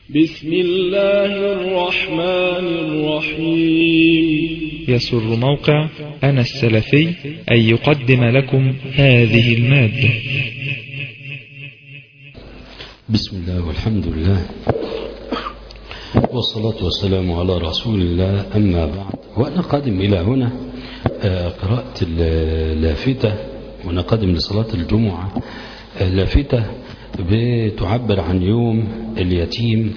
بسم الله الرحمن الرحيم يسر موقع أنا السلفي أن يقدم لكم هذه المادة بسم الله والحمد لله والصلاة والسلام على رسول الله أما بعد وأنا قادم إلى هنا آه، قراءة اللافتة وأنا قادم لصلاة الجمعة اللافتة بتعبر عن يوم اليتيم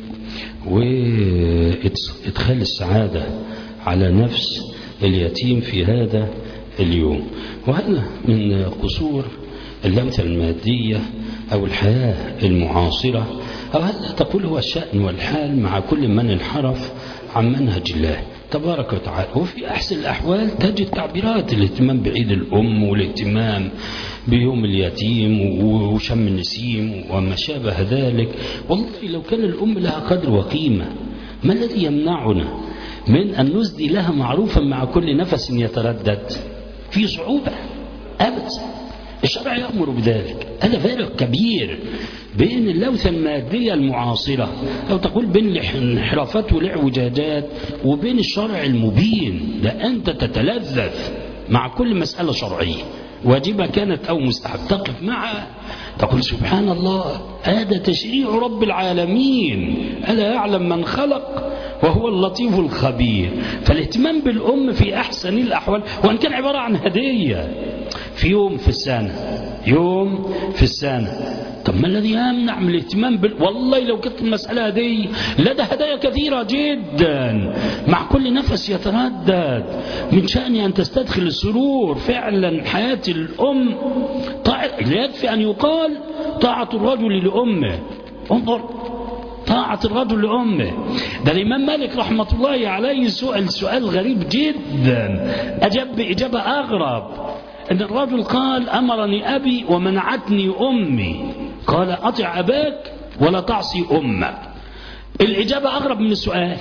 وإدخال السعادة على نفس اليتيم في هذا اليوم وهذا من قصور اللمسة المادية أو الحياة المعاصرة أو هذا تقول هو الشأن والحال مع كل من انحرف عن منهج الله تبارك وتعالى وفي أحسن الأحوال تجد تعبيرات الاهتمام بعيد الأم والاهتمام بيوم اليتيم وشم النسيم وما شابه ذلك والله لو كان الأم لها قدر وقيمة ما الذي يمنعنا من أن نسدي لها معروفا مع كل نفس يتردد في صعوبة أبدا الشرع يأمر بذلك هذا فارق كبير بين اللوثة المادية المعاصرة أو تقول بين الانحرافات والاعوجاجات وبين الشرع المبين ده أنت تتلذذ مع كل مسألة شرعية واجبة كانت أو مستحب تقف معها تقول سبحان الله هذا تشريع رب العالمين ألا يعلم من خلق وهو اللطيف الخبير فالاهتمام بالأم في أحسن الأحوال وأن كان عبارة عن هدية في يوم في السنة يوم في السنة طب ما الذي يمنع من الاهتمام بال... والله لو كانت المسألة هدية لا ده هدايا كثيرة جدا مع كل نفس يتردد من شأن أن تستدخل السرور فعلا حياة الأم طاعة لا يكفي أن يقال طاعة الرجل لأمه انظر طاعة الرجل لأمه ده الإمام مالك رحمة الله عليه سؤال سؤال غريب جدا أجاب بإجابة أغرب أن الرجل قال أمرني أبي ومنعتني أمي قال أطع أباك ولا تعصي أمك الإجابة أغرب من السؤال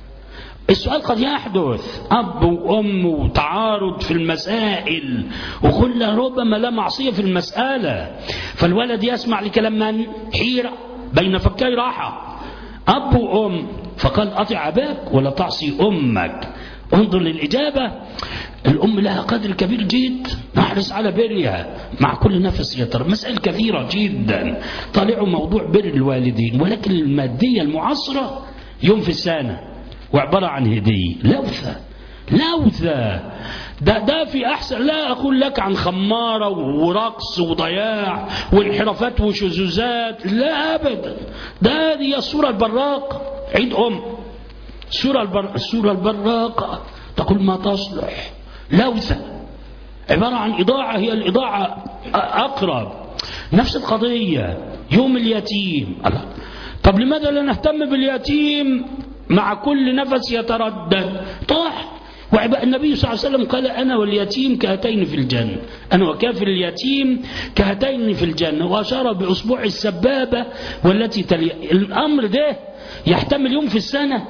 السؤال قد يحدث أب وأم وتعارض في المسائل وكل ربما لا معصية في المسألة فالولد يسمع لكلام من حيرة بين فكي راحة أب وأم فقال أطع أباك ولا تعصي أمك انظر للإجابة الأم لها قدر كبير جدا نحرص على برها مع كل نفس يتر مسائل كثيرة جدا طالعوا موضوع بر الوالدين ولكن المادية المعاصرة يوم في السنة وعبارة عن هدية لوثة لوثة ده ده في أحسن لا أقول لك عن خمارة ورقص وضياع وانحرافات وشذوذات لا أبدا ده دي الصورة البراقة عيد أم السورة البر... السورة البراقة تقول ما تصلح لوثة عبارة عن إضاعة هي الإضاعة أقرب نفس القضية يوم اليتيم الله. طب لماذا لا نهتم باليتيم مع كل نفس يتردد طاح النبي صلى الله عليه وسلم قال أنا واليتيم كهتين في الجنة أنا وكافر اليتيم كهتين في الجنة وأشار بأصبع السبابة والتي تلي الأمر ده يحتمل يوم في السنة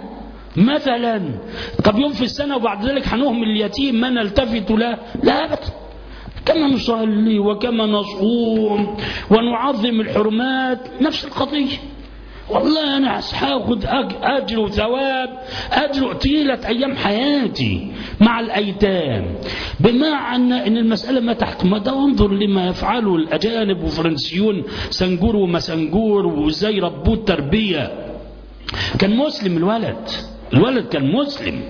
مثلا طب يوم في السنة وبعد ذلك هنهمل اليتيم ما نلتفت له لا أبدا كما نصلي وكما نصوم ونعظم الحرمات نفس القضية والله أنا هاخد أجر وثواب أجر طيلة أيام حياتي مع الأيتام بمعنى أن المسألة ما تحت ما ده انظر لما يفعله الأجانب وفرنسيون سنجور ومسنجور وإزاي ربوه التربية كان مسلم الولد الولد كان مسلم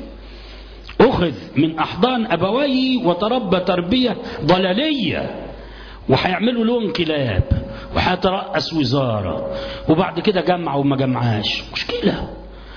أخذ من أحضان أبويه وتربى تربية ضلالية وهيعملوا له انقلاب وهيترأس وزارة وبعد كده جمع وما جمعاش مشكلة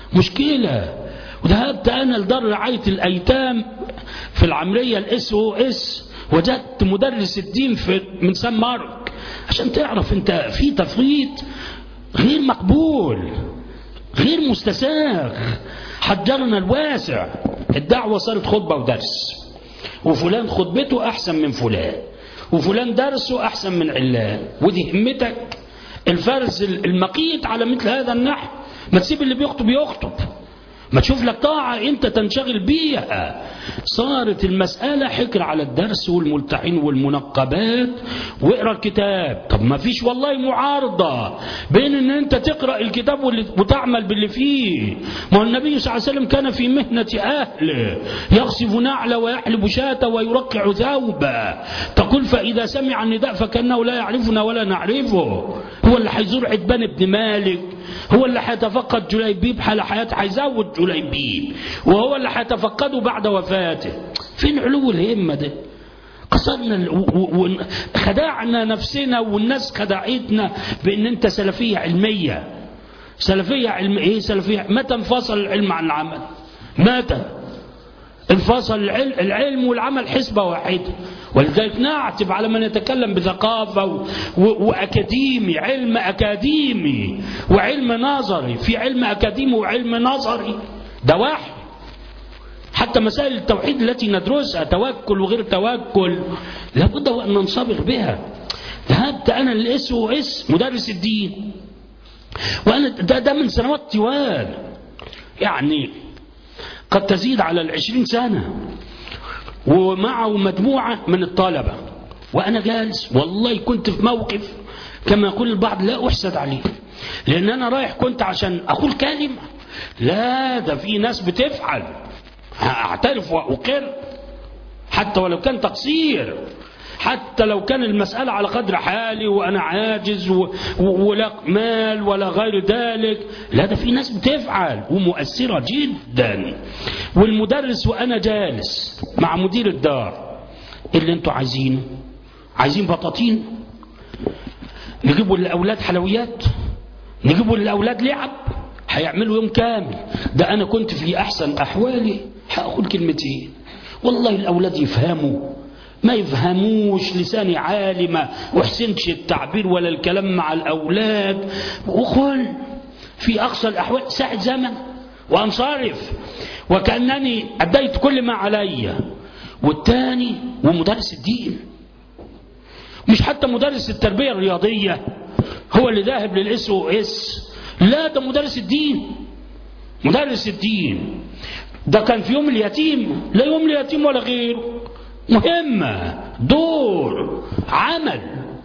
مشكلة وذهبت أنا لدار رعاية الأيتام في العمرية الاس او اس وجدت مدرس الدين في من سان مارك عشان تعرف انت في تفريط غير مقبول غير مستساغ حجرنا الواسع الدعوة صارت خطبة ودرس وفلان خطبته أحسن من فلان وفلان درسه أحسن من علان ودي همتك الفرز المقيت على مثل هذا النحو ما تسيب اللي بيخطب يخطب ما تشوف لك طاعة أنت تنشغل بيها صارت المسألة حكر على الدرس والملتحين والمنقبات واقرا الكتاب طب ما فيش والله معارضة بين ان انت تقرأ الكتاب وتعمل باللي فيه ما هو النبي صلى الله عليه وسلم كان في مهنة أهله يغصب نعل ويحلب شاة ويرقع ثوبا تقول فإذا سمع النداء فكأنه لا يعرفنا ولا نعرفه هو اللي هيزور عتبان بن مالك هو اللي هيتفقد جليبيب حال حياته هيزود جليبيب وهو اللي هيتفقده بعد وفاته فين علو الهمة ده قصرنا خدعنا نفسنا والناس خدعتنا بان انت سلفية علمية سلفية علم ايه سلفية متى انفصل العلم عن العمل متى انفصل العلم, العلم والعمل حسبة واحدة ولذلك نعتب على من يتكلم بثقافة و... و... وأكاديمي علم أكاديمي وعلم نظري في علم أكاديمي وعلم نظري ده واحد حتى مسائل التوحيد التي ندرسها توكل وغير توكل لابد وأن ننصبغ بها ذهبت أنا الاس او اس مدرس الدين وأنا ده, ده من سنوات طوال يعني قد تزيد على العشرين سنة ومعه مجموعة من الطلبة وأنا جالس والله كنت في موقف كما يقول البعض لا أحسد عليه لأن أنا رايح كنت عشان أقول كلمة لا ده في ناس بتفعل أعترف وأقر حتى ولو كان تقصير حتى لو كان المسألة على قدر حالي وأنا عاجز و... و... ولا مال ولا غير ذلك لا ده في ناس بتفعل ومؤثرة جدا والمدرس وأنا جالس مع مدير الدار اللي انتوا عايزينه عايزين بطاطين نجيبوا للأولاد حلويات نجيبوا للأولاد لعب هيعملوا يوم كامل ده أنا كنت في أحسن أحوالي هأقول كلمتين والله الأولاد يفهموا ما يفهموش لساني عالمة وحسنتش التعبير ولا الكلام مع الأولاد وقل في أقصى الأحوال ساعة زمن وأنصرف وكأنني أديت كل ما علي والتاني ومدرس الدين مش حتى مدرس التربية الرياضية هو اللي ذاهب للاس او اس لا ده مدرس الدين مدرس الدين ده كان في يوم اليتيم لا يوم اليتيم ولا غيره مهمة دور عمل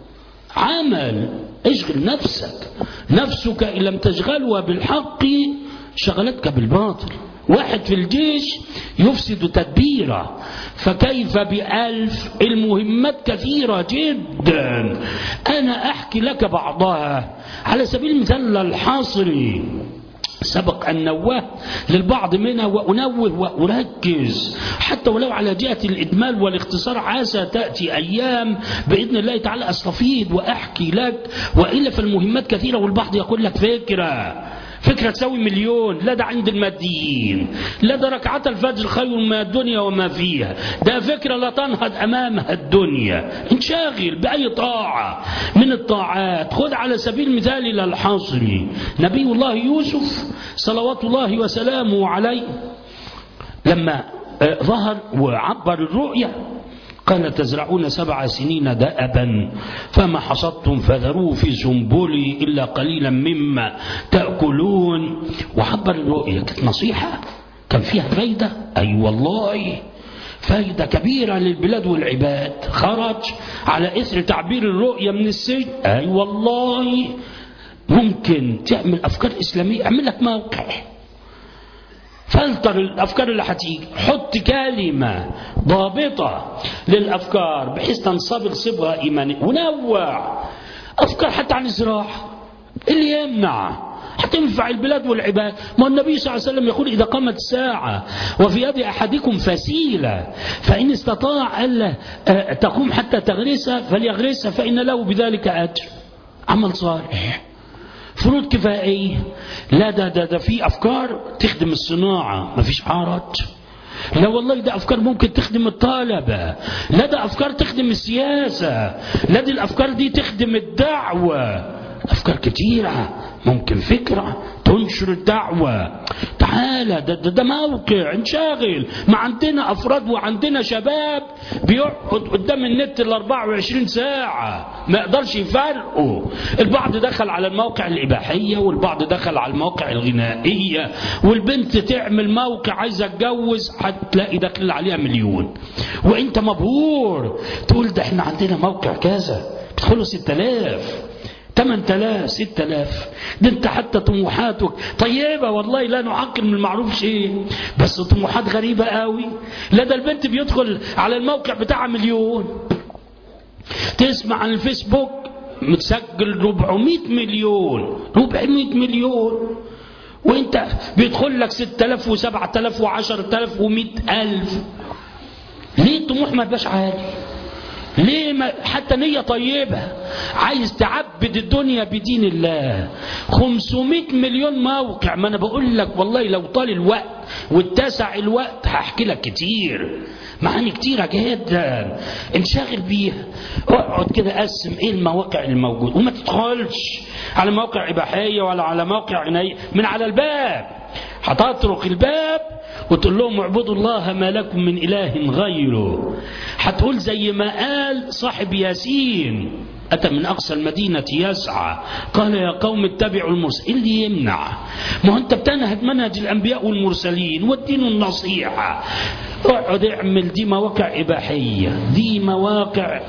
عمل اشغل نفسك نفسك إن لم تشغلها بالحق شغلتك بالباطل واحد في الجيش يفسد تدبيره فكيف بألف المهمات كثيرة جدا أنا أحكي لك بعضها على سبيل المثال الحصري سبق أن نوه للبعض منها وأنوه وأركز حتى ولو على جهة الإدمال والاختصار عسى تأتي أيام بإذن الله تعالى أستفيد وأحكي لك وإلا فالمهمات كثيرة والبعض يقول لك فكرة فكرة تساوي مليون لا ده عند الماديين لا ده ركعات الفجر خير من الدنيا وما فيها ده فكرة لا تنهض أمامها الدنيا انشغل بأي طاعة من الطاعات خذ على سبيل المثال إلى الحصر نبي الله يوسف صلوات الله وسلامه عليه لما ظهر وعبر الرؤيا قال تزرعون سبع سنين دأبا فما حصدتم فذروه في سنبلي إلا قليلا مما تأكلون وعبر الرؤيا كانت نصيحة كان فيها فايدة أي أيوة والله فايدة كبيرة للبلاد والعباد خرج على إثر تعبير الرؤيا من السجن أي أيوة والله ممكن تعمل أفكار إسلامية اعمل لك موقع فلتر الأفكار اللي هتيجي حط كلمة ضابطة للأفكار بحيث تنصبغ صبغة إيمانية ونوع أفكار حتى عن الزراعة اللي يمنع هتنفع البلاد والعباد ما النبي صلى الله عليه وسلم يقول إذا قامت الساعة وفي يد أحدكم فسيلة فإن استطاع ألا تقوم حتى تغرسها فليغرسها فإن له بذلك أجر عمل صالح فروض كفائية لا ده ده ده في أفكار تخدم الصناعة ما فيش حرج لا والله ده أفكار ممكن تخدم الطلبة لا ده أفكار تخدم السياسة لا دي الأفكار دي تخدم الدعوة أفكار كتيرة ممكن فكرة تنشر الدعوة تعالى ده, ده, ده موقع انشغل ما عندنا أفراد وعندنا شباب بيقعد قدام النت ال 24 ساعة ما يقدرش يفرقوا البعض دخل على الموقع الإباحية والبعض دخل على الموقع الغنائية والبنت تعمل موقع عايزة اتجوز هتلاقي داخل عليها مليون وانت مبهور تقول ده احنا عندنا موقع كذا بتدخلوا 6000 8000 6000 ده انت حتى طموحاتك طيبة والله لا نعقل من المعروف شيء بس طموحات غريبة قوي لا ده البنت بيدخل على الموقع بتاعها مليون تسمع عن الفيسبوك متسجل 400 مليون 400 مليون وانت بيدخل لك 6000 و7000 و10000 و100000 ليه الطموح ما يبقاش عالي ليه ما حتى نية طيبة عايز تعبد الدنيا بدين الله 500 مليون موقع ما انا بقول لك والله لو طال الوقت واتسع الوقت هحكي لك كتير معاني كتيرة جدا انشغل بيها اقعد كده قسم ايه المواقع الموجودة وما تدخلش على موقع اباحية ولا على موقع عناية من على الباب هتطرق الباب وتقول لهم اعبدوا الله ما لكم من إله غيره هتقول زي ما قال صاحب ياسين أتى من أقصى المدينة يسعى قال يا قوم اتبعوا المرسلين اللي يمنع ما هو أنت بتنهج منهج الأنبياء والمرسلين والدين النصيحة اقعد اعمل دي مواقع إباحية دي مواقع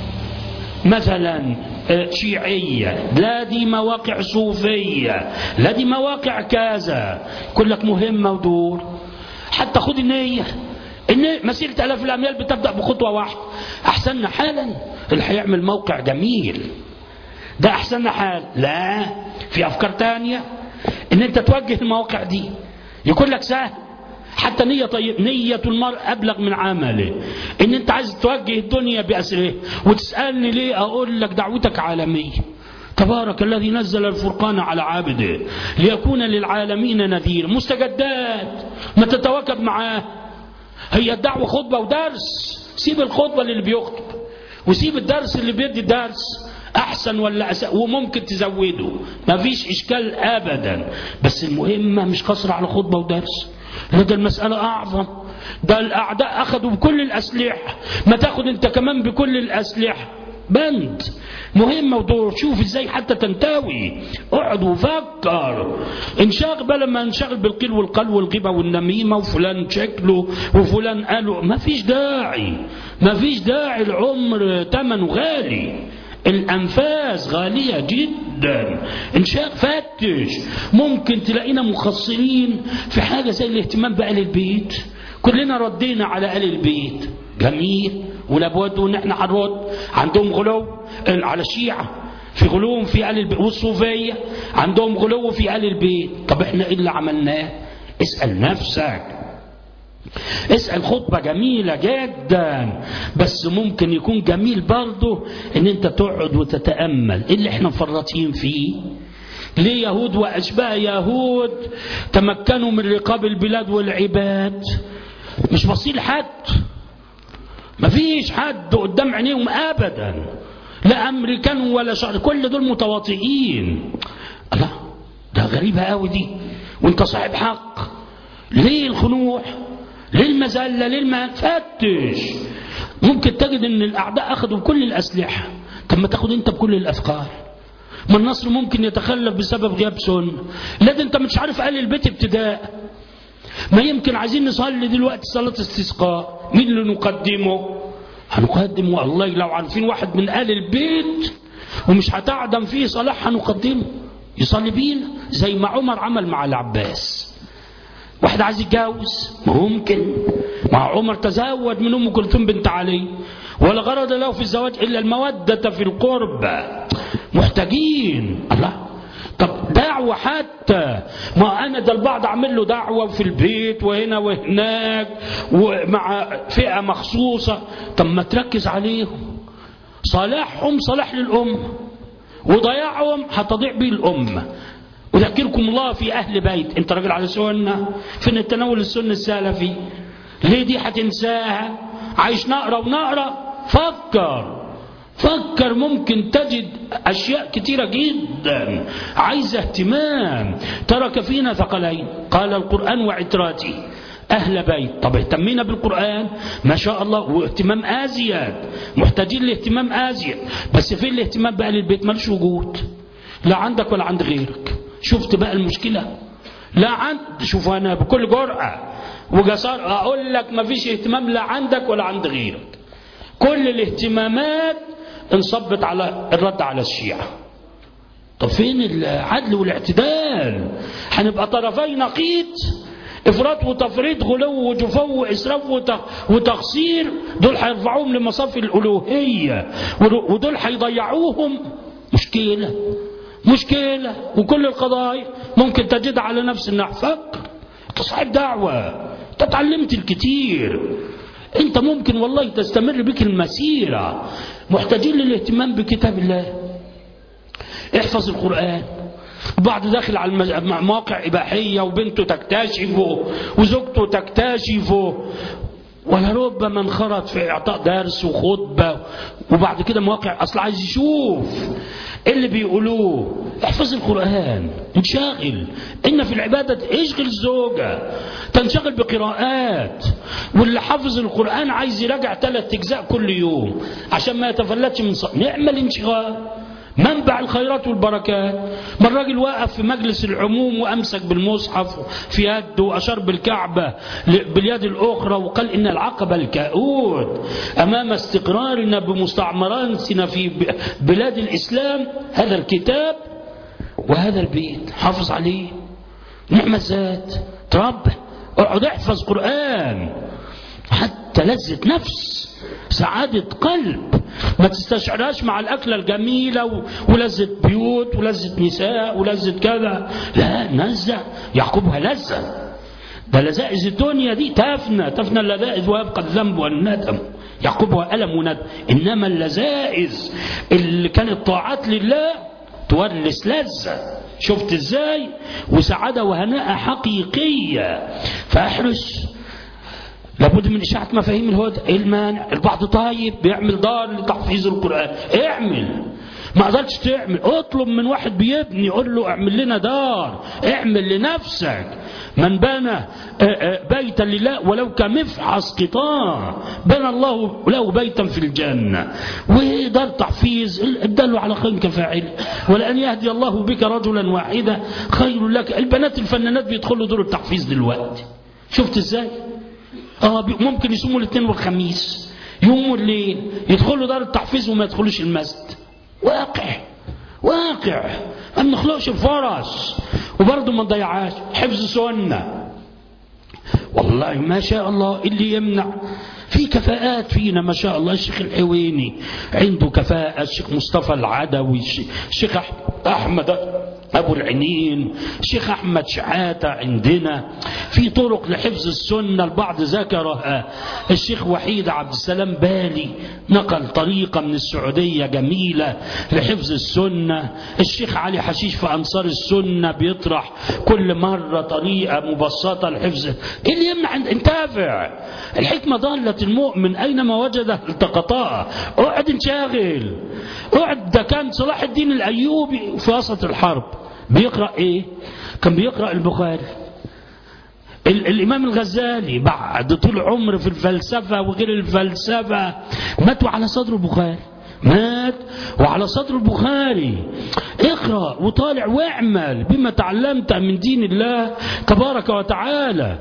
مثلا شيعية لا دي مواقع صوفية لا دي مواقع كذا كلك مهمة ودور حتى خد النية إن مسيرة آلاف الأميال بتبدأ بخطوة واحدة أحسن حالا اللي هيعمل موقع جميل ده أحسن حال لا في أفكار تانية إن أنت توجه المواقع دي يكون لك سهل حتى نية طيب نية المرء أبلغ من عمله إن أنت عايز توجه الدنيا بأسره وتسألني ليه أقول لك دعوتك عالمية تبارك الذي نزل الفرقان على عابده ليكون للعالمين نذير مستجدات ما تتواكب معاه هي الدعوة خطبة ودرس سيب الخطبة للي بيخطب وسيب الدرس اللي بيدي درس احسن ولا أساء وممكن تزوده ما فيش اشكال ابدا بس المهمة مش قصر على خطبة ودرس لا ده المسألة اعظم ده الاعداء اخذوا بكل الاسلحة ما تاخد انت كمان بكل الاسلحة بند مهمة ودور شوف ازاي حتى تنتوي اقعد وفكر انشغل بل ما انشغل بالقيل والقال والغيبة والنميمة وفلان شكله وفلان قاله ما فيش داعي ما فيش داعي العمر ثمنه غالي الأنفاس غالية جدا انشاء فتش ممكن تلاقينا مخصصين في حاجة زي الاهتمام بآل البيت كلنا ردينا على آل البيت جميل ولابد ان احنا هنرد عندهم غلو على الشيعة في غلو في آل البيت والصوفية عندهم غلو في آل البيت طب احنا ايه اللي عملناه اسأل نفسك اسأل خطبة جميلة جدا بس ممكن يكون جميل برضه ان انت تقعد وتتأمل ايه اللي احنا مفرطين فيه ليه يهود واشباه يهود تمكنوا من رقاب البلاد والعباد مش بصير حد مفيش حد قدام عينيهم ابدا لا امريكان ولا شعر كل دول متواطئين الله ده غريبة قوي دي وانت صاحب حق ليه الخنوع ليه المذلة ليه الم... فتش ممكن تجد ان الاعداء اخذوا كل الاسلحة طب ما تاخد انت بكل الافكار ما النصر ممكن يتخلف بسبب غياب سنة لا ده انت مش عارف قال البيت ابتداء ما يمكن عايزين نصلي دلوقتي صلاة استسقاء مين اللي نقدمه هنقدم والله لو عارفين واحد من آل البيت ومش هتعدم فيه صلاح هنقدمه يصلي بينا زي ما عمر عمل مع العباس واحد عايز يتجوز ممكن مع عمر تزوج من ام كلثوم بنت علي ولا غرض له في الزواج الا الموده في القربى محتاجين الله طب دعوة حتى ما أنا ده البعض أعمل له دعوة في البيت وهنا وهناك ومع فئة مخصوصة طب ما تركز عليهم صلاحهم صلاح للأمة وضياعهم هتضيع به الأمة أذكركم الله في أهل بيت أنت راجل على سنة فين التناول السنة السلفي ليه دي هتنساها عايش نقرا ونقرا فكر فكر ممكن تجد أشياء كثيرة جدا عايزة اهتمام ترك فينا ثقلين قال القرآن وعتراتي أهل بيت طب اهتمينا بالقرآن ما شاء الله واهتمام أزيد محتاجين لاهتمام أزيد بس فين الاهتمام بقى للبيت ملوش وجود لا عندك ولا عند غيرك شفت بقى المشكلة لا عند شوف أنا بكل جرأة وجسار أقول لك ما فيش اهتمام لا عندك ولا عند غيرك كل الاهتمامات انصبت على الرد على الشيعة طب فين العدل والاعتدال هنبقى طرفي نقيض افراط وتفريط غلو وجفو واسراف وتقصير دول هيرفعوهم لمصاف الالوهيه ودول هيضيعوهم مشكله مشكله وكل القضايا ممكن تجدها على نفس النحو فكر انت صاحب دعوه انت اتعلمت الكتير انت ممكن والله تستمر بك المسيره محتاجين للاهتمام بكتاب الله احفظ القران بعض داخل على مواقع إباحية وبنته تكتشفه وزوجته تكتشفه ولربما انخرط في إعطاء درس وخطبة وبعد كده مواقع أصل عايز يشوف إيه اللي بيقولوه احفظ القرآن انشغل إن في العبادة اشغل الزوجة تنشغل بقراءات واللي حافظ القرآن عايز يراجع ثلاث أجزاء كل يوم عشان ما يتفلتش من صح. نعمل انشغال منبع الخيرات والبركات ما الراجل وقف في مجلس العموم وامسك بالمصحف في يده واشار بالكعبه باليد الاخرى وقال ان العقبه الكؤود امام استقرارنا بمستعمراتنا في بلاد الاسلام هذا الكتاب وهذا البيت حافظ عليه نعمه ذات تربى اقعد احفظ قران حتى لذة نفس سعادة قلب ما تستشعرهاش مع الأكلة الجميلة ولذة بيوت ولذة نساء ولذة كذا لا نزة يعقبها لذة ده لذائذ الدنيا دي تفنى تفنى اللذائذ ويبقى الذنب والندم يعقبها ألم وندم إنما اللذائذ اللي كانت طاعات لله تورث لذة شفت ازاي وسعادة وهناء حقيقية فاحرص لابد من إشاعة مفاهيم الهدى إيه المانع البعض طيب بيعمل دار لتحفيظ القرآن اعمل ما قدرتش تعمل اطلب من واحد بيبني قول له اعمل لنا دار اعمل لنفسك من بنى بيتا لله ولو كمفحص قطاع بنى الله له بيتا في الجنة ودار تحفيظ ادله على خير كفاعل ولأن يهدي الله بك رجلا واحدا خير لك البنات الفنانات بيدخلوا دور التحفيظ دلوقتي شفت ازاي اه ممكن يصوموا الاثنين والخميس يوم الليل يدخلوا دار التحفيظ وما يدخلوش المسجد واقع واقع ما بنخلقش الفرص وبرضه ما نضيعهاش حفظ سنه والله ما شاء الله اللي يمنع في كفاءات فينا ما شاء الله الشيخ الحويني عنده كفاءة الشيخ مصطفى العدوي الشيخ أحمد أبو العنين الشيخ أحمد شحاتة عندنا في طرق لحفظ السنة البعض ذكرها الشيخ وحيد عبد السلام بالي نقل طريقة من السعودية جميلة لحفظ السنة الشيخ علي حشيش في أنصار السنة بيطرح كل مرة طريقة مبسطة لحفظ إيه اللي يمنع انتافع الحكمة ضالة المؤمن أينما وجده التقطها اقعد انشغل اقعد ده كان صلاح الدين الأيوبي في وسط الحرب بيقرأ ايه كان بيقرأ البخاري الإمام الغزالي بعد طول عمر في الفلسفة وغير الفلسفة ماتوا على صدر البخاري مات وعلى صدر البخاري اقرأ وطالع واعمل بما تعلمت من دين الله تبارك وتعالى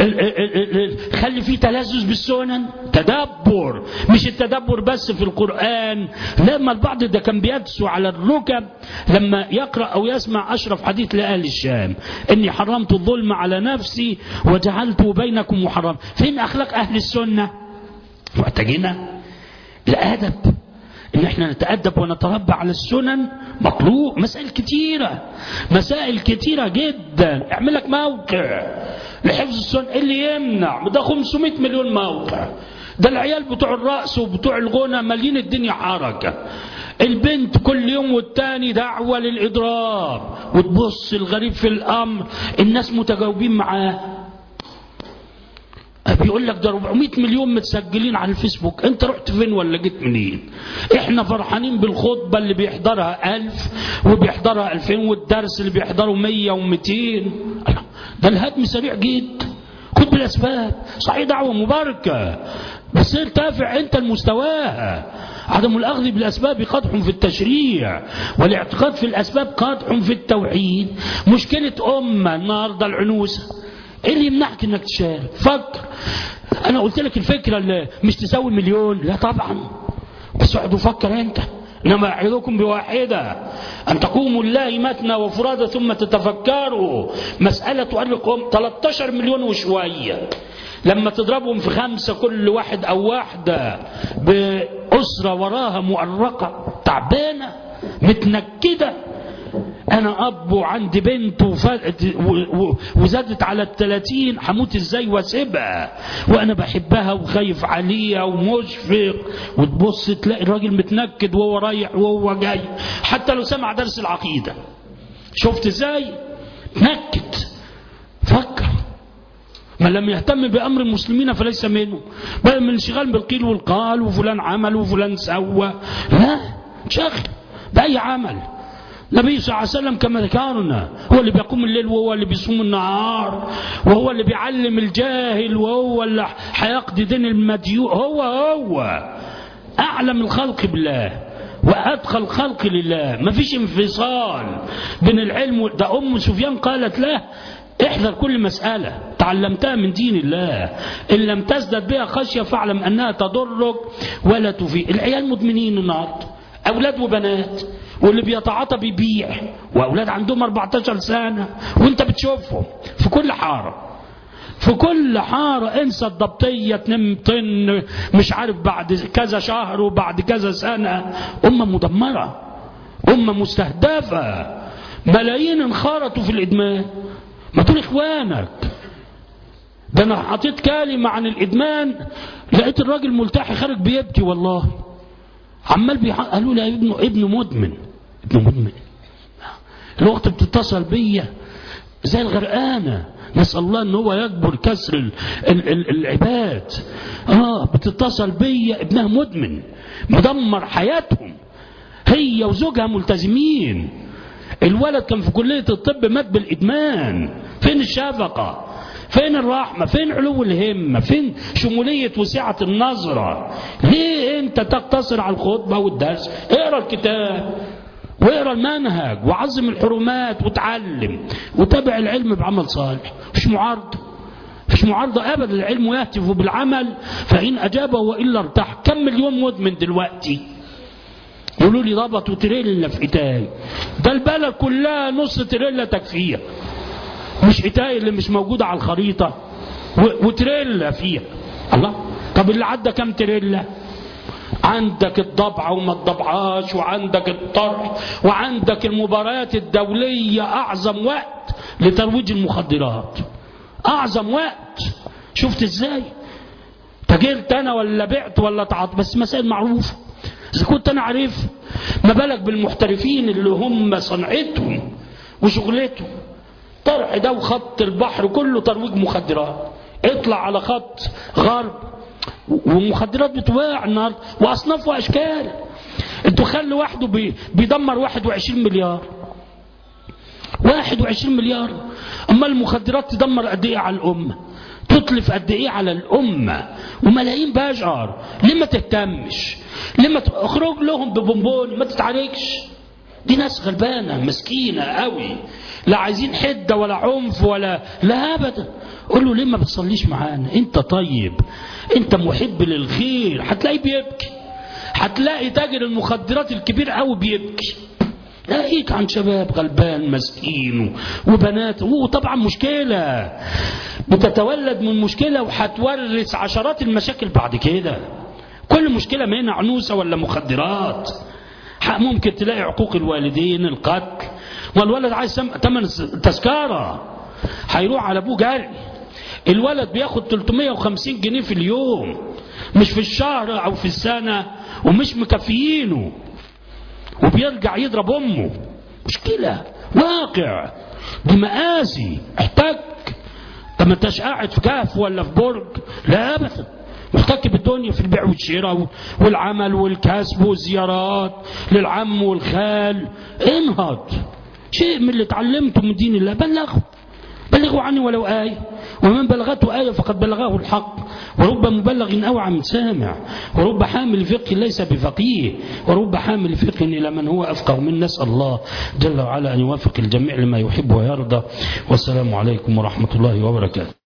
خلي فيه تلذذ بالسنن تدبر مش التدبر بس في القرآن لما البعض ده كان بيدسو على الركب لما يقرأ أو يسمع أشرف حديث لأهل الشام إني حرمت الظلم على نفسي وجعلته بينكم محرم فين أخلاق أهل السنة محتاجينها الأدب ان احنا نتأدب ونتربى على السنن مطلوب مسائل كتيرة مسائل كتيرة جدا اعمل لك موقع لحفظ السنن اللي يمنع ده 500 مليون موقع ده العيال بتوع الرأس وبتوع الغنى مالين الدنيا حركة البنت كل يوم والتاني دعوة للإضراب وتبص الغريب في الأمر الناس متجاوبين معاه بيقول لك ده 400 مليون متسجلين على الفيسبوك انت رحت فين ولا جيت منين احنا فرحانين بالخطبة اللي بيحضرها ألف وبيحضرها ألفين والدرس اللي بيحضره مية ومتين ده الهدم سريع جدا خد بالأسباب صحيح دعوة مباركة بس ارتفع انت لمستواها عدم الأخذ بالأسباب قدح في التشريع والاعتقاد في الأسباب قدح في التوحيد مشكلة أمة النهاردة العنوسة ايه اللي يمنعك انك تشارك فكر انا قلت لك الفكرة اللي مش تساوي مليون لا طبعا بس اقعد وفكر انت انما اعظكم بواحدة ان تقوموا الله مثنى وفرادى ثم تتفكروا مسألة تؤرقهم 13 مليون وشوية لما تضربهم في خمسة كل واحد او واحدة بأسرة وراها مؤرقة تعبانة متنكدة انا اب وعندي بنت وزادت على الثلاثين هموت ازاي واسيبها وانا بحبها وخايف عليها ومشفق وتبص تلاقي الراجل متنكد وهو رايح وهو جاي حتى لو سمع درس العقيده شفت ازاي نكد فكر من لم يهتم بأمر المسلمين فليس منه بل من انشغال بالقيل والقال وفلان عمل وفلان سوى لا شغل بأي عمل النبي صلى الله عليه وسلم كما ذكرنا هو اللي بيقوم الليل وهو اللي بيصوم النهار وهو اللي بيعلم الجاهل وهو اللي هيقضي دين المديون هو هو أعلم الخلق بالله وأدخل الخلق لله ما فيش انفصال بين العلم ده أم سفيان قالت له احذر كل مسألة تعلمتها من دين الله إن لم تزدد بها خشية فاعلم أنها تضرك ولا تفيد العيال مدمنين النهارده أولاد وبنات واللي بيتعاطى بيبيع وأولاد عندهم 14 سنة وانت بتشوفهم في كل حارة في كل حارة انسى الضبطية اتنين طن مش عارف بعد كذا شهر وبعد كذا سنة أمة مدمرة أمة مستهدفة ملايين انخرطوا في الإدمان ما تقول إخوانك ده أنا حطيت كلمة عن الإدمان لقيت الراجل ملتحي خارج بيبكي والله عمال بيح... قالوا لي ابنه ابنه مدمن ابنه مدمن الوقت بتتصل بيا زي الغرقانه نسال الله ان هو يكبر كسر ال... ال... ال... العباد اه بتتصل بيا ابنها مدمن مدمر حياتهم هي وزوجها ملتزمين الولد كان في كليه الطب مات بالادمان فين الشفقه فين الرحمة فين علو الهمة فين شمولية وسعة النظرة ليه انت تقتصر على الخطبة والدرس اقرا الكتاب واقرا المنهج وعظم الحرمات وتعلم وتابع العلم بعمل صالح مش معارضة مش معارضة أبدا العلم يهتف بالعمل فإن أجابه وإلا ارتاح كم مليون مدمن دلوقتي يقولوا لي ضبطوا تريلا في إيتاي ده البلد كلها نص تريلا تكفيه مش إتاي اللي مش موجودة على الخريطة وتريلا فيها الله طب اللي عدى كم تريلا عندك الضبعة وما الضبعاش وعندك الطرح وعندك المباريات الدولية أعظم وقت لترويج المخدرات أعظم وقت شفت إزاي تجرت أنا ولا بعت ولا تعاط بس مسائل معروفة إذا كنت أنا عارف ما بالك بالمحترفين اللي هم صنعتهم وشغلتهم طرح ده وخط البحر كله ترويج مخدرات اطلع على خط غرب ومخدرات بتواع النهارده واصناف واشكال الدخان لوحده بي بيدمر 21 مليار 21 مليار اما المخدرات تدمر قد ايه على الامه تتلف قد ايه على الامه وملايين بشر ليه ما تهتمش ليه ما تخرج لهم ببونبون ما تتعالجش دي ناس غلبانه مسكينه قوي لا عايزين حده ولا عنف ولا لا ابدا قول له ليه ما بتصليش معانا انت طيب انت محب للخير هتلاقيه بيبكي هتلاقي تاجر المخدرات الكبير قوي بيبكي لاقيك عن شباب غلبان مسكين وبنات وطبعا مشكلة بتتولد من مشكلة وهتورث عشرات المشاكل بعد كده كل مشكلة منها عنوسة ولا مخدرات ممكن تلاقي عقوق الوالدين القتل والولد عايز ثمن تذكرة هيروح على ابوه جري الولد بياخد 350 جنيه في اليوم مش في الشهر او في السنة ومش مكفيينه وبيرجع يضرب امه مشكلة واقع دي مآسي احتك طب ما انتش قاعد في كهف ولا في برج لا ابدا محتك بالدنيا في البيع والشراء والعمل والكسب والزيارات للعم والخال انهض شيء من اللي اتعلمته من دين الله بلغه بلغوا عني ولو آية ومن بلغته آية فقد بلغه الحق ورب مبلغ أوعى من سامع ورب حامل فقه ليس بفقيه ورب حامل فقه إلى من هو أفقه من نسأل الله جل وعلا أن يوفق الجميع لما يحب ويرضى والسلام عليكم ورحمة الله وبركاته